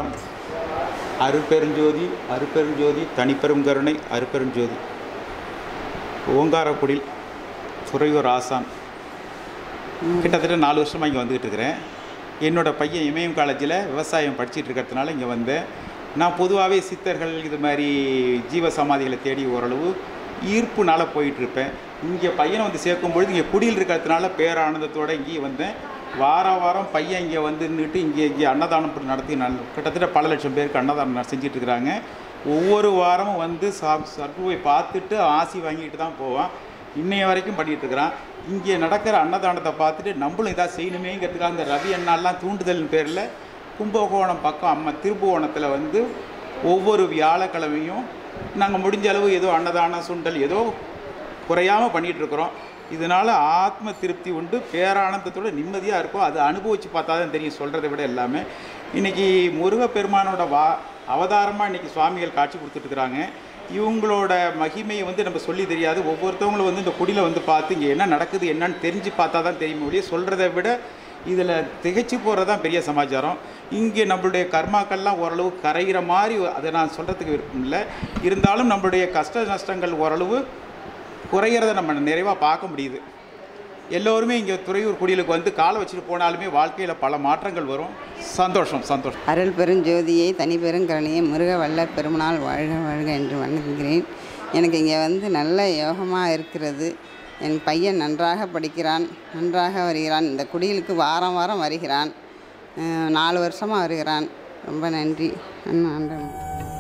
தேவாரம் அருட்பெருஞ்சோதி அருட்பெருஞ்சோதி தனிப்பெரும் கருணை அருட்பெருஞ்சோதி ஓங்காரக்குடில் துறையூர் ஆசான் கிட்டத்தட்ட நாலு வருஷமாக இங்கே வந்துக்கிட்டு இருக்கிறேன் என்னோடய பையன் இமயம் காலேஜில் விவசாயம் படிச்சிட்டு இருக்கிறதுனால இங்கே வந்தேன் நான் பொதுவாகவே சித்தர்கள் இது மாதிரி ஜீவ சமாதிகளை தேடி ஓரளவு ஈர்ப்புனால போயிட்டுருப்பேன் இங்கே பையனை வந்து சேர்க்கும் பொழுது இங்கே குடியில் இருக்கிறதுனால பேரானந்தத்தோடு இங்கேயே வந்தேன் வார வாரம் பையன் இங்கே வந்து நின்றுட்டு இங்கே இங்கே அன்னதானம் நடத்தி நான் கிட்டத்தட்ட பல லட்சம் பேருக்கு அன்னதானம் செஞ்சுட்டு இருக்கிறாங்க ஒவ்வொரு வாரமும் வந்து சா சர்க்குவை பார்த்துட்டு ஆசி வாங்கிட்டு தான் போவான் இன்னைய வரைக்கும் பண்ணிகிட்டு இருக்கிறான் இங்கே நடக்கிற அன்னதானத்தை பார்த்துட்டு நம்மளும் இதாக செய்யணுமேங்கிறதுக்காக அந்த ரவி அண்ணாலாம் தூண்டுதலின் பேரில் கும்பகோணம் பக்கம் அம்மா திருப்புவனத்தில் வந்து ஒவ்வொரு வியாழக்கிழமையும் நாங்கள் முடிஞ்ச அளவு ஏதோ அன்னதானம் சுண்டல் ஏதோ குறையாமல் பண்ணிகிட்ருக்குறோம் இதனால் ஆத்ம திருப்தி உண்டு பேரானந்தத்தோட நிம்மதியாக இருக்கும் அது அனுபவித்து பார்த்தா தான் தெரியும் சொல்கிறத விட எல்லாமே இன்றைக்கி முருகப்பெருமானோட வா அவதாரமாக இன்றைக்கி சுவாமிகள் காட்சி கொடுத்துட்ருக்குறாங்க இவங்களோட மகிமையை வந்து நம்ம சொல்லி தெரியாது ஒவ்வொருத்தவங்களும் வந்து இந்த குடியில் வந்து பார்த்து இங்கே என்ன நடக்குது என்னன்னு தெரிஞ்சு பார்த்தா தான் தெரியும் ஒழிய சொல்கிறத விட இதில் திகைச்சு போகிறது தான் பெரிய சமாச்சாரம் இங்கே நம்மளுடைய கர்மாக்கள்லாம் ஓரளவு கரைகிற மாதிரி அதை நான் சொல்கிறதுக்கு விருப்பம் இல்லை இருந்தாலும் நம்மளுடைய கஷ்ட நஷ்டங்கள் ஓரளவு குறையிறத நம்ம நிறைவாக பார்க்க முடியுது எல்லோருமே இங்கே துறையூர் குடிலுக்கு வந்து காலை வச்சுட்டு போனாலுமே வாழ்க்கையில் பல மாற்றங்கள் வரும் சந்தோஷம் சந்தோஷம் அருள் பெருஞ்சோதியை தனி பெருங்கருணையை முருக வல்ல பெருமாள் வாழ்க வாழ்க என்று வணங்குகிறேன் எனக்கு இங்கே வந்து நல்ல யோகமாக இருக்கிறது என் பையன் நன்றாக படிக்கிறான் நன்றாக வருகிறான் இந்த குடிலுக்கு வாரம் வாரம் வருகிறான் அஹ் நாலு வருஷமாக வருகிறான் ரொம்ப நன்றி அண்ணா ஆண்டவன்